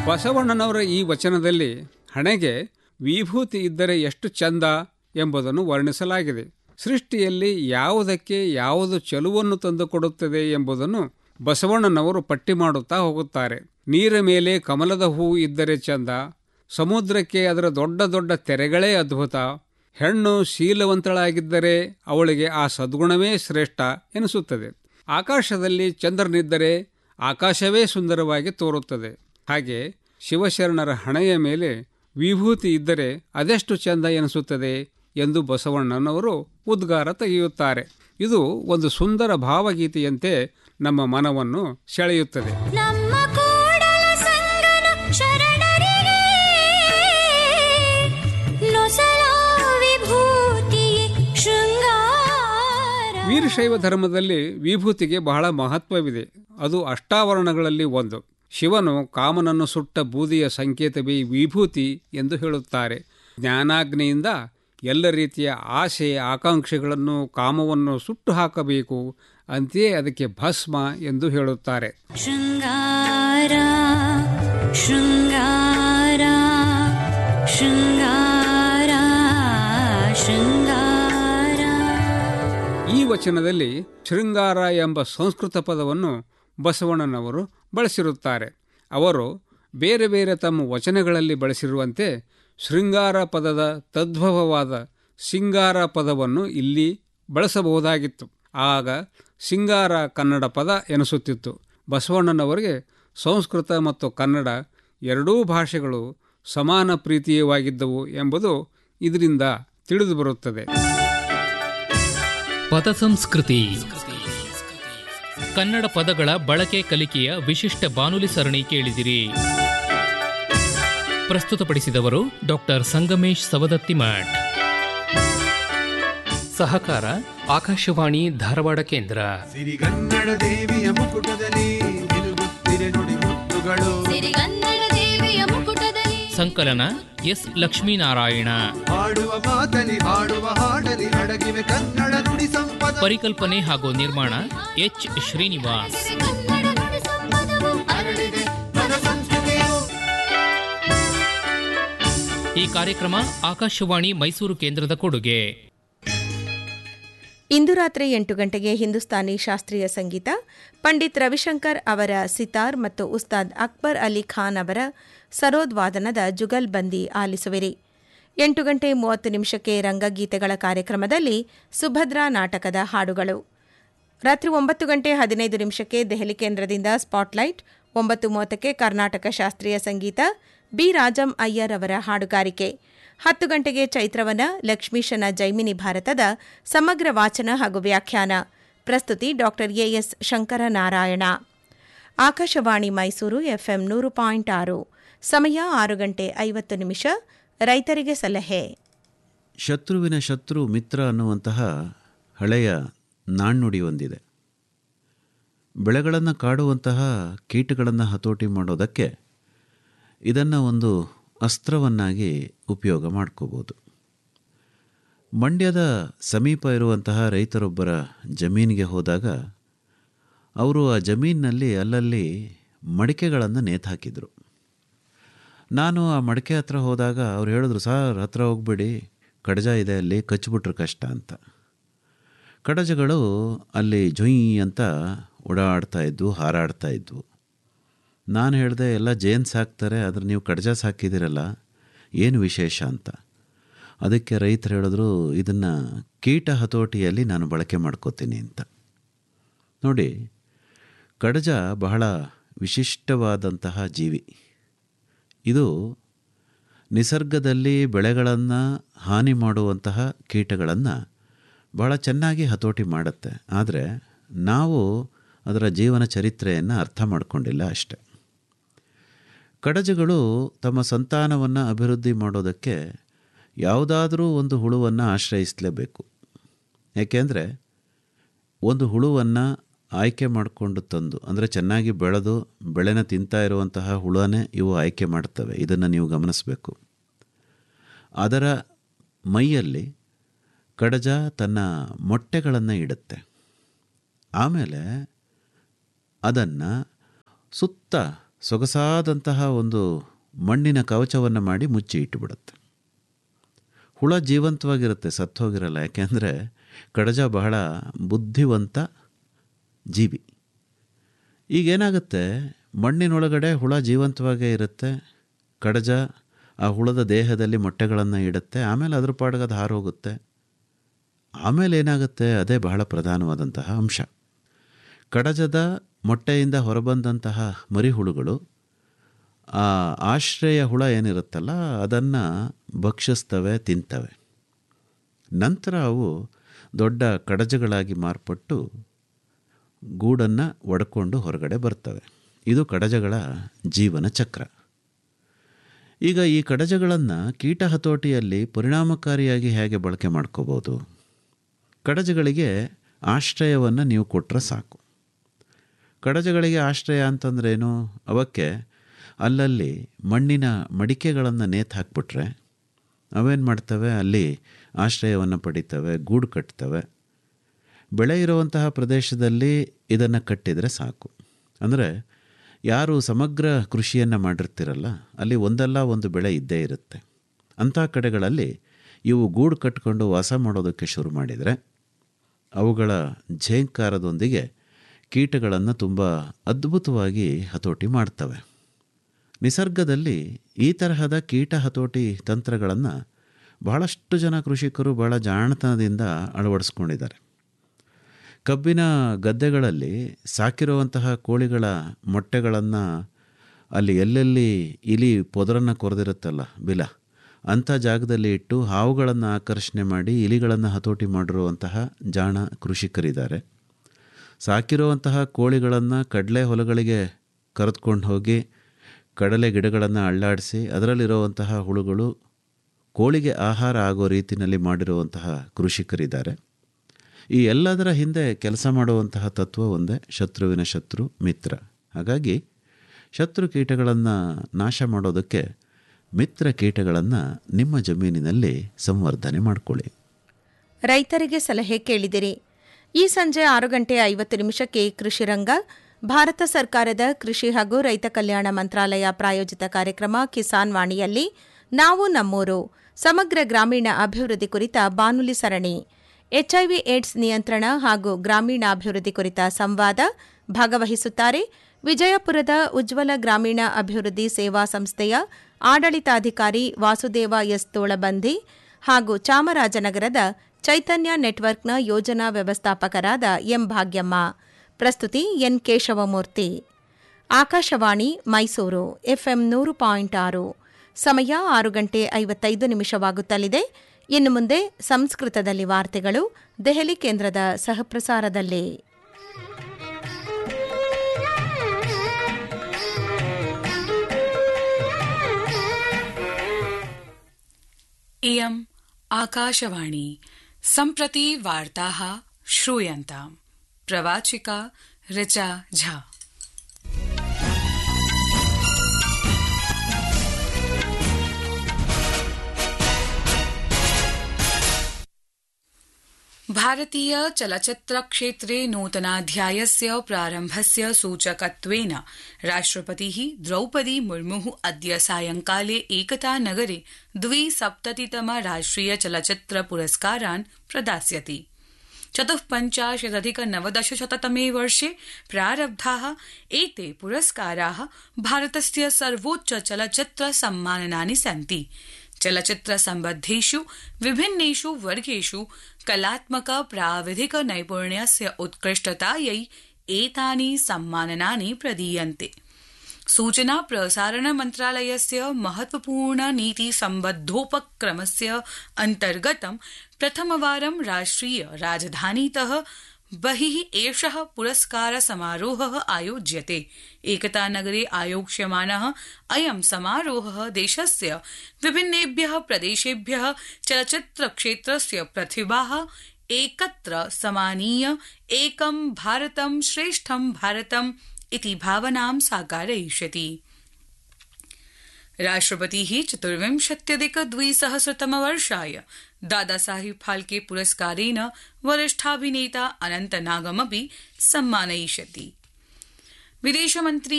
ಬಸವಣ್ಣನವರ ಈ ವಚನದಲ್ಲಿ ಹಣೆಗೆ ವಿಭೂತಿ ಇದ್ದರೆ ಎಷ್ಟು ಚಂದ ಎಂಬುದನ್ನು ವರ್ಣಿಸಲಾಗಿದೆ ಸೃಷ್ಟಿಯಲ್ಲಿ ಯಾವುದಕ್ಕೆ ಯಾವುದು ಚೆಲುವನ್ನು ತಂದುಕೊಡುತ್ತದೆ ಎಂಬುದನ್ನು ಬಸವಣ್ಣನವರು ಪಟ್ಟಿ ಮಾಡುತ್ತಾ ಹೋಗುತ್ತಾರೆ ನೀರ ಮೇಲೆ ಕಮಲದ ಹೂ ಇದ್ದರೆ ಚಂದ ಸಮುದ್ರಕ್ಕೆ ಅದರ ದೊಡ್ಡ ದೊಡ್ಡ ತೆರೆಗಳೇ ಅದ್ಭುತ ಹೆಣ್ಣು ಶೀಲವಂತಳಾಗಿದ್ದರೆ ಅವಳಿಗೆ ಆ ಸದ್ಗುಣವೇ ಶ್ರೇಷ್ಠ ಎನಿಸುತ್ತದೆ ಆಕಾಶದಲ್ಲಿ ಚಂದ್ರನಿದ್ದರೆ ಆಕಾಶವೇ ಸುಂದರವಾಗಿ ತೋರುತ್ತದೆ ಹಾಗೆ ಶಿವಶರಣರ ಹಣೆಯ ಮೇಲೆ ವಿಭೂತಿ ಇದ್ದರೆ ಅದೆಷ್ಟು ಚಂದ ಎನಿಸುತ್ತದೆ ಎಂದು ಬಸವಣ್ಣನವರು ಉದ್ಗಾರ ತೆಗೆಯುತ್ತಾರೆ ಇದು ಒಂದು ಸುಂದರ ಭಾವಗೀತೆಯಂತೆ ನಮ್ಮ ಮನವನ್ನು ಸೆಳೆಯುತ್ತದೆ ನಮ್ಮ ಕೂಡಲ ಸಂಗನ ಶರಣರಿಗೆ ನೊಸಲ ವಿಭೂತಿ ಶೃಂಗಾರ ವೀರಶೈವ ಧರ್ಮದಲ್ಲಿ ವಿಭೂತಿಗೆ ಬಹಳ ಮಹತ್ವವಿದೆ ಅದು ಅಷ್ಟಾವರಣಗಳಲ್ಲಿ ಒಂದು ಶಿವನು ಕಾಮನನ್ನು ಸುಟ್ಟ ಬೂದಿಯ ಸಂಕೇತವೇ ವಿಭೂತಿ ಎಂದು ಹೇಳುತ್ತಾರೆ ಜ್ಞಾನಾಗ್ನಿಯಿಂದ ಎಲ್ಲ ರೀತಿಯ ಆಸೆ ಆಕಾಂಕ್ಷೆಗಳನ್ನು ಕಾಮವನ್ನು ಸುಟ್ಟು ಹಾಕಬೇಕು ಅಂತೆಯೇ ಅದಕ್ಕೆ ಭಸ್ಮ ಎಂದು ಹೇಳುತ್ತಾರೆ ಶೃಂಗಾರ ಶೃಂಗಾರ ಶೃಂಗಾರ ಶೃಂಗಾರ ಈ ವಚನದಲ್ಲಿ ಶೃಂಗಾರ ಎಂಬ ಸಂಸ್ಕೃತ ಪದವನ್ನು ಬಸವಣ್ಣನವರು ಬಳಸಿರುತ್ತಾರೆ ಅವರು ಬೇರೆ ಬೇರೆ ತಮ್ಮ ವಚನಗಳಲ್ಲಿ ಬಳಸಿರುವಂತೆ ಶೃಂಗಾರ ಪದದ ತದ್ಭವವಾದ ಸಿಂಗಾರ ಪದವನ್ನು ಇಲ್ಲಿ ಬಳಸಬಹುದಾಗಿತ್ತು ಆಗ ಸಿಂಗಾರ ಕನ್ನಡ ಪದ ಎನಿಸುತ್ತಿತ್ತು ಬಸವಣ್ಣನವರಿಗೆ ಸಂಸ್ಕೃತ ಮತ್ತು ಕನ್ನಡ ಎರಡೂ ಭಾಷೆಗಳು ಸಮಾನ ಪ್ರೀತಿಯವಾಗಿದ್ದವು ಎಂಬುದು ಇದರಿಂದ ತಿಳಿದುಬರುತ್ತದೆ ಪದ ಸಂಸ್ಕೃತಿ ಕನ್ನಡ ಪದಗಳ ಬಳಕೆ ಕಲಿಕೆಯ ವಿಶಿಷ್ಟ ಬಾನುಲಿ ಸರಣಿ ಕೇಳಿದಿರಿ ಪ್ರಸ್ತುತಪಡಿಸಿದವರು ಡಾಕ್ಟರ್ ಸಂಗಮೇಶ್ ಸವದತ್ತಿಮಠ್ ಸಹಕಾರ ಆಕಾಶವಾಣಿ ಧಾರವಾಡ ಕೇಂದ್ರ ಸಿರಿಗನ್ನಡ ದೇವಿಯ ಮುಕುಟದಲ್ಲಿ ನಿಲುಗುತ್ತಿರೆ ನುಡಿ ಮುತ್ತುಗಳು ಸಿರಿಗನ್ನಡ ದೇವಿಯ ಮುಕುಟದಲ್ಲಿ ಸಂಕಲನ ಎಸ್ ಲಕ್ಷ್ಮೀನಾರಾಯಣ ಹಾಡುವ ಮಾತಲಿ ಹಾಡುವ ಹಾಡಲಿ ಅಡಗಿವೆ ಕನ್ನಡ ನುಡಿ ಸಂಪದ ಪರಿಕಲ್ಪನೆ ಹಾಗೂ ನಿರ್ಮಾಣ ಎಚ್ ಶ್ರೀನಿವಾಸ್ ಕನ್ನಡ ನುಡಿ ಸಂಪದವು ಹರಡಿದೆ ಪದ ಸಂಸ್ಕೃತಿಯು ಈ ಕಾರ್ಯಕ್ರಮ ಆಕಾಶವಾಣಿ ಮೈಸೂರು ಕೇಂದ್ರದ ಕೊಡುಗೆ ಇಂದು ರಾತ್ರಿ ಎಂಟು ಗಂಟೆಗೆ ಹಿಂದೂಸ್ತಾನಿ ಶಾಸ್ತ್ರೀಯ ಸಂಗೀತ ಪಂಡಿತ್ ರವಿಶಂಕರ್ ಅವರ ಸಿತಾರ್ ಮತ್ತು ಉಸ್ತಾದ್ ಅಕ್ಬರ್ ಅಲಿ ಖಾನ್ ಅವರ ಸರೋದ್ ವಾದನದ ಜುಗಲ್ಬಂದಿ ಆಲಿಸುವಿರಿ ಎಂಟು ಗಂಟೆ ಮೂವತ್ತು ನಿಮಿಷಕ್ಕೆ ರಂಗಗೀತೆಗಳ ಕಾರ್ಯಕ್ರಮದಲ್ಲಿ ಸುಭದ್ರಾ ನಾಟಕದ ಹಾಡುಗಳು ರಾತ್ರಿ ಒಂಬತ್ತು ಗಂಟೆ ಹದಿನೈದು ನಿಮಿಷಕ್ಕೆ ದೆಹಲಿ ಕೇಂದ್ರದಿಂದ ಸ್ಪಾಟ್ಲೈಟ್ ಒಂಬತ್ತು ಮೂವತ್ತಕ್ಕೆ ಕರ್ನಾಟಕ ಶಾಸ್ತ್ರೀಯ ಸಂಗೀತ ಬಿ ರಾಜಂ ಅಯ್ಯರ್ ಅವರ ಹಾಡುಗಾರಿಕೆ ಹತ್ತು ಗಂಟೆಗೆ ಚೈತ್ರವನ ಲಕ್ಷ್ಮೀಶನ ಜೈಮಿನಿ ಭಾರತದ ಸಮಗ್ರ ವಾಚನ ಹಾಗೂ ವ್ಯಾಖ್ಯಾನ ಪ್ರಸ್ತುತಿ doctor A S Shankaranarayana Akashvani Mysuru F M ನೂರು ಪಾಯಿಂಟ್ ಆರು ಸಮಯ ಆರು ಗಂಟೆ ಐವತ್ತು ನಿಮಿಷ ರೈತರಿಗೆ ಸಲಹೆ ಶತ್ರುವಿನ ಶತ್ರು ಮಿತ್ರ ಅನ್ನುವಂತಹ ಹಳೆಯ ನಾಣ್ಣುಡಿ ಒಂದಿದೆ ಬೆಳೆಗಳನ್ನು ಕಾಡುವಂತಹ ಕೀಟಗಳನ್ನು ಹತೋಟಿ ಮಾಡೋದಕ್ಕೆ ಇದನ್ನು ಒಂದು ಅಸ್ತ್ರವನ್ನಾಗಿ ಉಪಯೋಗ ಮಾಡ್ಕೋಬೋದು ಮಂಡ್ಯದ ಸಮೀಪ ಇರುವಂತಹ ರೈತರೊಬ್ಬರ ಜಮೀನಿಗೆ ಹೋದಾಗ ಅವರು ಆ ಜಮೀನಿನಲ್ಲಿ ಅಲ್ಲಲ್ಲಿ ಮಡಿಕೆಗಳನ್ನು ನೇತಾಕಿದ್ರು ನಾನು ಆ ಮಡಿಕೆ ಹತ್ರ ಹೋದಾಗ ಅವ್ರು ಹೇಳಿದ್ರು ಸರ್ ಹತ್ರ ಹೋಗ್ಬೇಡಿ ಕಡಜ ಇದೆ ಅಲ್ಲಿ ಕಚ್ಚಿಬಿಟ್ರೆ ಕಷ್ಟ ಅಂತ ಕಡಜಗಳು ಅಲ್ಲಿ ಜೊಯ್ ಅಂತ ಓಡಾಡ್ತಾ ಇದ್ವು ಹಾರಾಡ್ತಾ ಇದ್ವು ನಾನು ಹೇಳಿದೆ ಎಲ್ಲ ಜೇನ್ ಸಾಕ್ತಾರೆ ಆದರೆ ನೀವು ಕಡಜ ಸಾಕಿದ್ದೀರಲ್ಲ ಏನು ವಿಶೇಷ ಅಂತ ಅದಕ್ಕೆ ರೈತರು ಹೇಳಿದ್ರು ಇದನ್ನು ಕೀಟ ಹತೋಟಿಯಲ್ಲಿ ನಾನು ಬಳಕೆ ಮಾಡ್ಕೋತೀನಿ ಅಂತ ನೋಡಿ ಕಡಜ ಬಹಳ ವಿಶಿಷ್ಟವಾದಂತಹ ಜೀವಿ ಇದು ನಿಸರ್ಗದಲ್ಲಿ ಬೆಳೆಗಳನ್ನು ಹಾನಿ ಮಾಡುವಂತಹ ಕೀಟಗಳನ್ನು ಬಹಳ ಚೆನ್ನಾಗಿ ಹತೋಟಿ ಮಾಡುತ್ತೆ ಆದರೆ ನಾವು ಅದರ ಜೀವನ ಚರಿತ್ರೆಯನ್ನು ಅರ್ಥ ಮಾಡಿಕೊಂಡಿಲ್ಲ ಅಷ್ಟೆ ಕಡಜಗಳು ತಮ್ಮ ಸಂತಾನವನ್ನು ಅಭಿವೃದ್ಧಿ ಮಾಡೋದಕ್ಕೆ ಯಾವುದಾದರೂ ಒಂದು ಹುಳುವನ್ನು ಆಶ್ರಯಿಸಲೇಬೇಕು ಯಾಕೆಂದರೆ ಒಂದು ಹುಳುವನ್ನು ಆಯ್ಕೆ ಮಾಡಿಕೊಂಡು ತಂದು ಅಂದರೆ ಚೆನ್ನಾಗಿ ಬೆಳೆದು ಬೆಳೆನ ತಿಂತಾ ಇರುವಂತಹ ಹುಳನೇ ಇವು ಆಯ್ಕೆ ಮಾಡ್ತವೆ ಇದನ್ನು ನೀವು ಗಮನಿಸಬೇಕು ಅದರ ಮೈಯಲ್ಲಿ ಕಡಜ ತನ್ನ ಮೊಟ್ಟೆಗಳನ್ನು ಇಡುತ್ತೆ ಆಮೇಲೆ ಅದನ್ನು ಸುತ್ತ ಸೊಗಸಾದಂತಹ ಒಂದು ಮಣ್ಣಿನ ಕವಚವನ್ನು ಮಾಡಿ ಮುಚ್ಚಿ ಇಟ್ಟುಬಿಡುತ್ತೆ ಹುಳ ಜೀವಂತವಾಗಿರುತ್ತೆ ಸತ್ತೋಗಿರಲ್ಲ ಯಾಕೆಂದರೆ ಕಡಜ ಬಹಳ ಬುದ್ಧಿವಂತ ಜೀವಿ ಈಗೇನಾಗುತ್ತೆ ಮಣ್ಣಿನೊಳಗಡೆ ಹುಳ ಜೀವಂತವಾಗೇ ಇರುತ್ತೆ ಕಡಜ ಆ ಹುಳದ ದೇಹದಲ್ಲಿ ಮೊಟ್ಟೆಗಳನ್ನು ಇಡುತ್ತೆ ಆಮೇಲೆ ಅದ್ರ ಪಾಡಿಗೆ ಅದು ಹಾರೋಗುತ್ತೆ ಆಮೇಲೆ ಏನಾಗುತ್ತೆ ಅದೇ ಬಹಳ ಪ್ರಧಾನವಾದಂತಹ ಅಂಶ ಕಡಜದ ಮೊಟ್ಟೆಯಿಂದ ಹೊರಬಂದಂತಹ ಮರಿಹುಳುಗಳು ಆ ಆಶ್ರಯ ಹುಳ ಏನಿರುತ್ತಲ್ಲ ಅದನ್ನು ಭಕ್ಷಿಸ್ತವೆ ತಿಂತವೆ ನಂತರ ಅವು ದೊಡ್ಡ ಕಡಜಗಳಾಗಿ ಮಾರ್ಪಟ್ಟು ಗೂಡನ್ನು ಒಡ್ಕೊಂಡು ಹೊರಗಡೆ ಬರ್ತವೆ ಇದು ಕಡಜಗಳ ಜೀವನ ಚಕ್ರ ಈಗ ಈ ಕಡಜಗಳನ್ನು ಕೀಟ ಹತೋಟಿಯಲ್ಲಿ ಪರಿಣಾಮಕಾರಿಯಾಗಿ ಹೇಗೆ ಬಳಕೆ ಮಾಡ್ಕೋಬೋದು ಕಡಜಗಳಿಗೆ ಆಶ್ರಯವನ್ನು ನೀವು ಕೊಟ್ಟರೆ ಸಾಕು ಕಡಜಗಳಿಗೆ ಆಶ್ರಯ ಅಂತಂದ್ರೇನು ಅವಕ್ಕೆ ಅಲ್ಲಲ್ಲಿ ಮಣ್ಣಿನ ಮಡಿಕೆಗಳನ್ನು ನೇತು ಹಾಕ್ಬಿಟ್ರೆ ಅವೇನು ಮಾಡ್ತವೆ ಅಲ್ಲಿ ಆಶ್ರಯವನ್ನು ಪಡಿತವೆ ಗೂಡು ಕಟ್ತವೆ ಬೆಳೆ ಇರುವಂತಹ ಪ್ರದೇಶದಲ್ಲಿ ಇದನ್ನು ಕಟ್ಟಿದರೆ ಸಾಕು ಅಂದರೆ ಯಾರು ಸಮಗ್ರ ಕೃಷಿಯನ್ನು ಮಾಡಿರ್ತಿರಲ್ಲ ಅಲ್ಲಿ ಒಂದಲ್ಲ ಒಂದು ಬೆಳೆ ಇದ್ದೇ ಇರುತ್ತೆ ಅಂಥ ಕಡೆಗಳಲ್ಲಿ ಇವು ಗೂಡು ಕಟ್ಕೊಂಡು ವಾಸ ಮಾಡೋದಕ್ಕೆ ಶುರು ಮಾಡಿದರೆ ಅವುಗಳ ಝೇಂಕಾರದೊಂದಿಗೆ ಕೀಟಗಳನ್ನು ತುಂಬ ಅದ್ಭುತವಾಗಿ ಹತೋಟಿ ಮಾಡ್ತವೆ ನಿಸರ್ಗದಲ್ಲಿ ಈ ತರಹದ ಕೀಟ ಹತೋಟಿ ತಂತ್ರಗಳನ್ನು ಬಹಳಷ್ಟು ಜನ ಕೃಷಿಕರು ಬಹಳ ಜಾಣತನದಿಂದ ಅಳವಡಿಸ್ಕೊಂಡಿದ್ದಾರೆ ಕಬ್ಬಿನ ಗದ್ದೆಗಳಲ್ಲಿ ಸಾಕಿರುವಂತಹ ಕೋಳಿಗಳ ಮೊಟ್ಟೆಗಳನ್ನು ಅಲ್ಲಿ ಎಲ್ಲೆಲ್ಲಿ ಇಲಿ ಪೊದರನ್ನು ಕೊರೆದಿರುತ್ತಲ್ಲ ಬಿಲ ಅಂಥ ಜಾಗದಲ್ಲಿ ಇಟ್ಟು ಹಾವುಗಳನ್ನು ಆಕರ್ಷಣೆ ಮಾಡಿ ಇಲಿಗಳನ್ನು ಹತೋಟಿ ಮಾಡಿರುವಂತಹ ಜಾಣ ಕೃಷಿಕರಿದ್ದಾರೆ ಸಾಕಿರುವಂತಹ ಕೋಳಿಗಳನ್ನು ಕಡಲೆ ಹೊಲಗಳಿಗೆ ಕರೆದುಕೊಂಡು ಹೋಗಿ ಕಡಲೆ ಗಿಡಗಳನ್ನು ಅಳ್ಳಾಡಿಸಿ ಅದರಲ್ಲಿರುವಂತಹ ಹುಳುಗಳು ಕೋಳಿಗೆ ಆಹಾರ ಆಗೋ ರೀತಿಯಲ್ಲಿ ಮಾಡಿರುವಂತಹ ಕೃಷಿಕರಿದ್ದಾರೆ ಈ ಎಲ್ಲದರ ಹಿಂದೆ ಕೆಲಸ ಮಾಡುವಂತಹ ತತ್ವ ಒಂದೇ ಶತ್ರುವಿನ ಶತ್ರು ಮಿತ್ರ ಹಾಗಾಗಿ ಶತ್ರು ಕೀಟಗಳನ್ನು ನಾಶ ಮಾಡೋದಕ್ಕೆ ಮಿತ್ರ ಕೀಟಗಳನ್ನು ನಿಮ್ಮ ಜಮೀನಿನಲ್ಲಿ ಸಂವರ್ಧನೆ ಮಾಡಿಕೊಳ್ಳಿ ರೈತರಿಗೆ ಸಲಹೆ ಕೇಳಿದಿರಿ ಈ ಸಂಜೆ ಆರು ಗಂಟೆ ಐವತ್ತು ನಿಮಿಷಕ್ಕೆ ಕೃಷಿರಂಗ ಭಾರತ ಸರ್ಕಾರದ ಕೃಷಿ ಹಾಗೂ ರೈತ ಕಲ್ಯಾಣ ಮಂತ್ರಾಲಯ ಪ್ರಾಯೋಜಿತ ಕಾರ್ಯಕ್ರಮ ಕಿಸಾನ್ ವಾಣಿಯಲ್ಲಿ ನಾವು ನಮ್ಮೂರು ಸಮಗ್ರ ಗ್ರಾಮೀಣ ಅಭಿವೃದ್ಧಿ ಕುರಿತ ಬಾನುಲಿ ಸರಣಿ ಎಚ್ಐವಿ ಏಡ್ಸ್ ನಿಯಂತ್ರಣ ಹಾಗೂ ಗ್ರಾಮೀಣಾಭಿವೃದ್ಧಿ ಕುರಿತ ಸಂವಾದ ಭಾಗವಹಿಸುತ್ತಾರೆ ವಿಜಯಪುರದ ಉಜ್ವಲ ಗ್ರಾಮೀಣ ಅಭಿವೃದ್ಧಿ ಸೇವಾ ಸಂಸ್ಥೆಯ ಆಡಳಿತಾಧಿಕಾರಿ ವಾಸುದೇವ ಎಸ್ ತೋಳಬಂದಿ ಹಾಗೂ ಚಾಮರಾಜನಗರದ ಚೈತನ್ಯ ನೆಟ್ವರ್ಕ್ನ ಯೋಜನಾ ವ್ಯವಸ್ಥಾಪಕರಾದ ಎಂ ಭಾಗ್ಯಮ್ಮ ಪ್ರಸ್ತುತಿ ಎನ್ ಕೇಶವಮೂರ್ತಿ ಆಕಾಶವಾಣಿ ಮೈಸೂರು ಎಫ್ಎಂ ನೂರು ಪಾಯಿಂಟ್ ಆರು ಸಮಯ ಆರು ಗಂಟೆ ಐವತ್ತೈದು ನಿಮಿಷವಾಗುತ್ತಲಿದೆ ಇನ್ನು ಮುಂದೆ ಸಂಸ್ಕೃತದಲ್ಲಿ ವಾರ್ತೆಗಳು ದೆಹಲಿ ಕೇಂದ್ರದ ಸಹಪ್ರಸಾರದಲ್ಲಿ इयम् आकाशवाणी सम्प्रति वार्ताः श्रूयन्ताम् प्रवाचिका ऋचा झा भारतीय चलच्चित्रक्षेत्रे नूतनाध्यायस्य प्रारम्भस्य सूचकत्वेन राष्ट्रपतिः द्रौपदी मुर्मुः अद्य सायंकाले एकता नगरे द्विसप्ततितम राष्ट्रिय चलच्चित्र पुरस्कारान् प्रदास्यति चतुःपञ्चाशदधिक नवदशशततमे वर्षे प्रारब्धाः एते पुरस्काराः भारतस्य सर्वोच्च चलच्चित्र सम्माननानि सन्ति चलच्चित्र सम्बद्धेषु विभिन्नेषु वर्गेषु कलात्मक प्राविधिक नैपुण्यस्य उत्कृष्टतायै एतानि सम्माननानि प्रदीयन्ते सूचना प्रसारण मन्त्रालयस्य महत्वपूर्ण नीति सम्बद्धोपक्रमस्य अन्तर्गतं प्रथमवारं राष्ट्रिय राजधानीतः बहिः एषः पुरस्कार समारोहः आयोज्यते एकतानगरे आयोक्ष्यमाणः अयं समारोहः देशस्य विभिन्नेभ्यः प्रदेशेभ्यः चलच्चित्रक्षेत्रस्य प्रतिभाः एकत्र समानीय एकं भारतं श्रेष्ठं भारतम् इति भावनां साकारयिष्यति राष्ट्रपतिः चतुर्विंशत्यधिक द्विसहस्रतमवर्षाय दादासाहिब फाल्के पुरस्कारेण वरिष्ठाभिनेता अनन्तनागमपि सम्मानयिष्यति विदेशमन्त्री